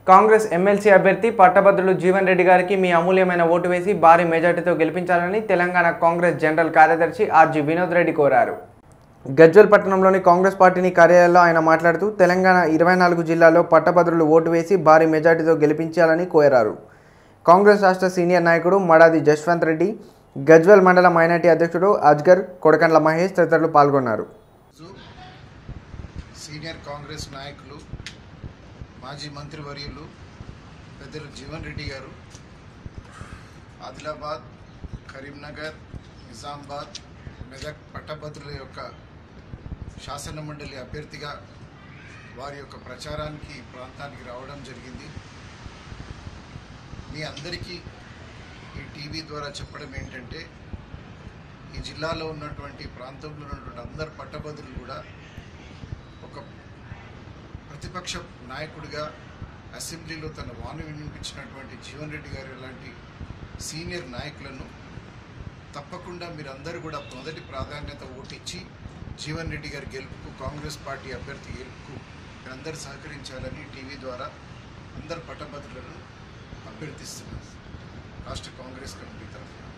Congress MLC అభ్యర్థి పట్టభద్రులు జీవన్ రెడ్డి గారికి మీ అమూల్యమైన ఓటు వేసి భారీ మెజార్టీతో గెలిపించాలని తెలంగాణ కాంగ్రెస్ జనరల్ కార్యదర్శి ఆర్జీ వినోద్ రెడ్డి కోరారు గజ్వల్ పట్టణంలోని కాంగ్రెస్ పార్టీని కార్యాలయంలో ఆయన మాట్లాడుతూ తెలంగాణ ఇరవై నాలుగు జిల్లాల్లో పట్టభద్రులు ఓటు వేసి భారీ మెజార్టీతో గెలిపించాలని కోరారు కాంగ్రెస్ రాష్ట్ర సీనియర్ నాయకుడు మడాది జశ్వంత్ రెడ్డి గజ్వల్ మండల మైనార్టీ అధ్యక్షుడు అజ్గర్ కొడకండ్ల మహేష్ తదితరులు పాల్గొన్నారు రోజు సీనియర్ కాంగ్రెస్ నాయకులు మాజీ మంత్రివర్యులు పెద్దలు జీవన్ రెడ్డి గారు ఆదిలాబాద్ కరీంనగర్ నిజామాబాద్ మెదక్ పట్టభద్రుల యొక్క శాసన మండలి అభ్యర్థిగా వారి యొక్క ప్రచారానికి ఈ ప్రాంతానికి రావడం జరిగింది మీ అందరికీ ఈ టీవీ ద్వారా చెప్పడం ఏంటంటే ఈ జిల్లాలో ఉన్నటువంటి ప్రాంతంలో ఉన్నటువంటి అందరు పట్టభద్రులు కూడా ఒక ప్రతిపక్ష నాయకుడిగా అసెంబ్లీలో తన వాణి వినిపించినటువంటి జీవన్ రెడ్డి గారు లాంటి సీనియర్ నాయకులను తప్పకుండా మీరందరూ కూడా మొదటి ప్రాధాన్యత ఓటిచ్చి జీవన్ రెడ్డి గారి గెలుపుకు కాంగ్రెస్ పార్టీ అభ్యర్థి గెలుపుకు మీరందరూ సహకరించాలని టీవీ ద్వారా అందరు పట్టభద్రులను అభ్యర్థిస్తున్నారు రాష్ట్ర కాంగ్రెస్ కమిటీ తరఫున